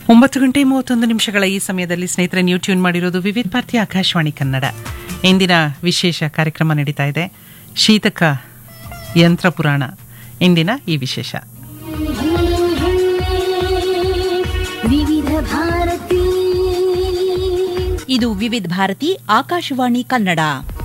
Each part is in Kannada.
ಒಂಬತ್ತು ಗಂಟೆ ಮೂವತ್ತೊಂದು ನಿಮಿಷಗಳ ಈ ಸಮಯದಲ್ಲಿ ಸ್ನೇಹಿತರೆ ನೀವು ಟ್ಯೂನ್ ಮಾಡಿರೋದು ವಿವಿಧ ಭಾರತಿ ಆಕಾಶವಾಣಿ ಕನ್ನಡ ಇಂದಿನ ವಿಶೇಷ ಕಾರ್ಯಕ್ರಮ ನಡೀತಾ ಇದೆ ಶೀತಕ ಯಂತ್ರ ಪುರಾಣ ಇಂದಿನ ಈ ವಿಶೇಷ ವಿವಿಧ ಭಾರತಿ ಇದು ವಿವಿಧ ಭಾರತಿ ಆಕಾಶವಾಣಿ ಕನ್ನಡ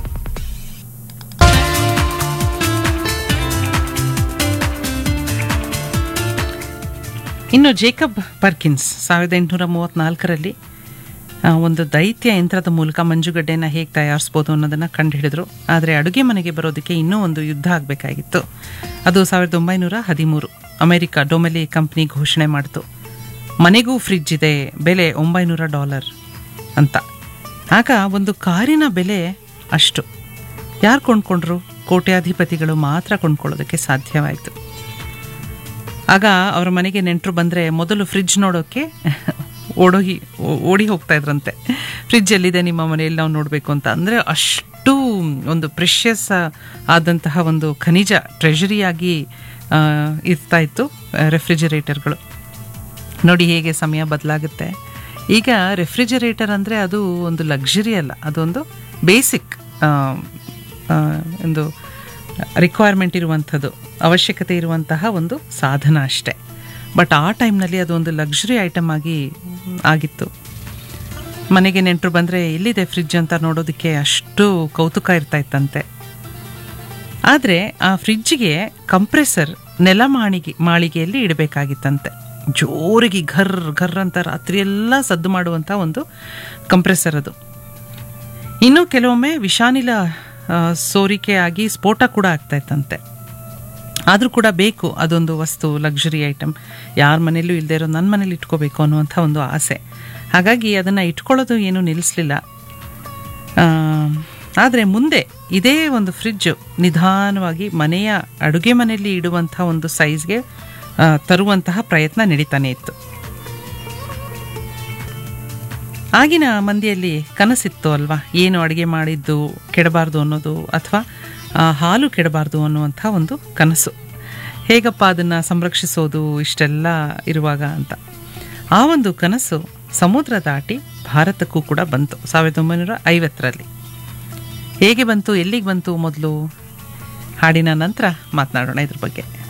ಇನ್ನು ಜೇಕಬ್ ಪರ್ಕಿನ್ಸ್ ಸಾವಿರದ ಎಂಟುನೂರ ಮೂವತ್ತ್ನಾಲ್ಕರಲ್ಲಿ ಆ, ಒಂದು ದೈತ್ಯ ಯಂತ್ರದ ಮೂಲಕ ಮಂಜುಗಡ್ಡೆನ ಹೇಗೆ ತಯಾರಿಸ್ಬೋದು ಅನ್ನೋದನ್ನು ಕಂಡುಹಿಡಿದ್ರು ಆದರೆ ಅಡುಗೆ ಮನೆಗೆ ಬರೋದಕ್ಕೆ ಇನ್ನೂ ಒಂದು ಯುದ್ಧ ಆಗಬೇಕಾಗಿತ್ತು ಅದು ಸಾವಿರದ ಒಂಬೈನೂರ ಹದಿಮೂರು ಅಮೆರಿಕ ಡೊಮೆಲಿ ಕಂಪ್ನಿ ಘೋಷಣೆ ಮಾಡಿತು ಮನೆಗೂ ಫ್ರಿಡ್ಜ್ ಇದೆ ಬೆಲೆ ಒಂಬೈನೂರ ಡಾಲರ್ ಅಂತ ಆಗ ಒಂದು ಕಾರಿನ ಬೆಲೆ ಅಷ್ಟು ಯಾರು ಕೊಂಡ್ಕೊಂಡ್ರು ಕೋಟ್ಯಾಧಿಪತಿಗಳು ಮಾತ್ರ ಕೊಂಡ್ಕೊಳ್ಳೋದಕ್ಕೆ ಸಾಧ್ಯವಾಯಿತು ಆಗ ಅವರ ಮನೆಗೆ ನೆಂಟರು ಬಂದರೆ ಮೊದಲು ಫ್ರಿಡ್ಜ್ ನೋಡೋಕ್ಕೆ ಓಡೋಗಿ ಓ- ಓಡಿ ಹೋಗ್ತಾ ಇದ್ರಂತೆ ಫ್ರಿಡ್ಜ್ ಎಲ್ಲಿದೆ ನಿಮ್ಮ ಮನೆಯಲ್ಲಿ ನಾವು ನೋಡಬೇಕು ಅಂತ ಅಂದರೆ ಅಷ್ಟು ಒಂದು ಪ್ರೆಷಿಯಸ್ ಆದಂತಹ ಒಂದು ಖನಿಜ ಟ್ರೆಷರಿಯಾಗಿ ಆ, ಇರ್ತಾ ಇತ್ತು ರೆಫ್ರಿಜರೇಟರ್ಗಳು ನೋಡಿ ಹೇಗೆ ಸಮಯ ಬದಲಾಗುತ್ತೆ ಈಗ ರೆಫ್ರಿಜರೇಟರ್ ಅಂದರೆ ಅದು ಒಂದು ಲಕ್ಸುರಿ ಅಲ್ಲ ಅದೊಂದು ಬೇಸಿಕ್ ಒಂದು ರಿಕ್ವೈರ್ಮೆಂಟ್ ಇರುವಂಥದ್ದು ಅವಶ್ಯಕತೆ ಇರುವಂತಹ ಒಂದು ಸಾಧನ ಅಷ್ಟೇ ಬಟ್ ಆ ಟೈಮ್ನಲ್ಲಿ ಅದೊಂದು ಲಕ್ಸುರಿ ಐಟಮ್ ಆಗಿ ಆಗಿತ್ತು ಮನೆಗೆ ನೆಂಟರು ಬಂದರೆ ಎಲ್ಲಿದೆ ಫ್ರಿಡ್ಜ್ ಅಂತ ನೋಡೋದಕ್ಕೆ ಅಷ್ಟು ಕೌತುಕ ಇರ್ತಾ ಇತ್ತಂತೆ ಆದರೆ ಆ ಫ್ರಿಡ್ಜ್ಗೆ ಕಂಪ್ರೆಸರ್ ನೆಲ ಮಾಳಿಗೆ ಮಾಳಿಗೆಯಲ್ಲಿ ಇಡಬೇಕಾಗಿತ್ತಂತೆ ಜೋರಿಗೆ ಘರ್ ಘರ್ ಅಂತ ರಾತ್ರಿಯೆಲ್ಲ ಸದ್ದು ಮಾಡುವಂಥ ಒಂದು ಕಂಪ್ರೆಸರ್ ಅದು ಇನ್ನು ಕೆಲವೊಮ್ಮೆ ವಿಷಾನಿಲ ಆ, ಸೋರಿಕೆ ಆಗಿ ಸ್ಫೋಟ ಕೂಡ ಆಗ್ತಾ ಇತ್ತಂತೆ ಆದರೂ ಕೂಡ ಬೇಕು ಅದೊಂದು ವಸ್ತು ಲಕ್ಸುರಿ ಐಟಮ್ ಯಾರ ಮನೇಲೂ ಇಲ್ಲದೆ ಇರೋ ನನ್ನ ಮನೇಲಿ ಇಟ್ಕೋಬೇಕು ಅನ್ನುವಂಥ ಒಂದು ಆಸೆ ಹಾಗಾಗಿ ಅದನ್ನು ಇಟ್ಕೊಳ್ಳೋದು ಏನೂ ನಿಲ್ಲಿಸಲಿಲ್ಲ ಆದರೆ ಮುಂದೆ ಇದೇ ಒಂದು ಫ್ರಿಡ್ಜ್ ನಿಧಾನವಾಗಿ ಮನೆಯ ಅಡುಗೆ ಮನೆಯಲ್ಲಿ ಇಡುವಂಥ ಒಂದು ಸೈಜ್ಗೆ ಆ, ತರುವಂತಹ ಪ್ರಯತ್ನ ನಡೀತಾನೆ ಇತ್ತು ಆಗಿನ ಮಂದಿಯಲ್ಲಿ ಕನಸಿತ್ತು ಅಲ್ವಾ ಏನು ಅಡುಗೆ ಮಾಡಿದ್ದು ಕೆಡಬಾರ್ದು ಅನ್ನೋದು ಅಥವಾ ಹಾಲು ಕೆಡಬಾರ್ದು ಅನ್ನುವಂಥ ಒಂದು ಕನಸು ಹೇಗಪ್ಪ ಅದನ್ನು ಸಂರಕ್ಷಿಸೋದು ಇಷ್ಟೆಲ್ಲ ಇರುವಾಗ ಅಂತ ಆ ಒಂದು ಕನಸು ಸಮುದ್ರ ದಾಟಿ ಭಾರತಕ್ಕೂ ಕೂಡ ಬಂತು ಸಾವಿರದ ಒಂಬೈನೂರ ಐವತ್ತರಲ್ಲಿ ಹೇಗೆ ಬಂತು ಎಲ್ಲಿಗೆ ಬಂತು ಮೊದಲು ಹಾಡಿನ ನಂತರ ಮಾತನಾಡೋಣ ಇದ್ರ ಬಗ್ಗೆ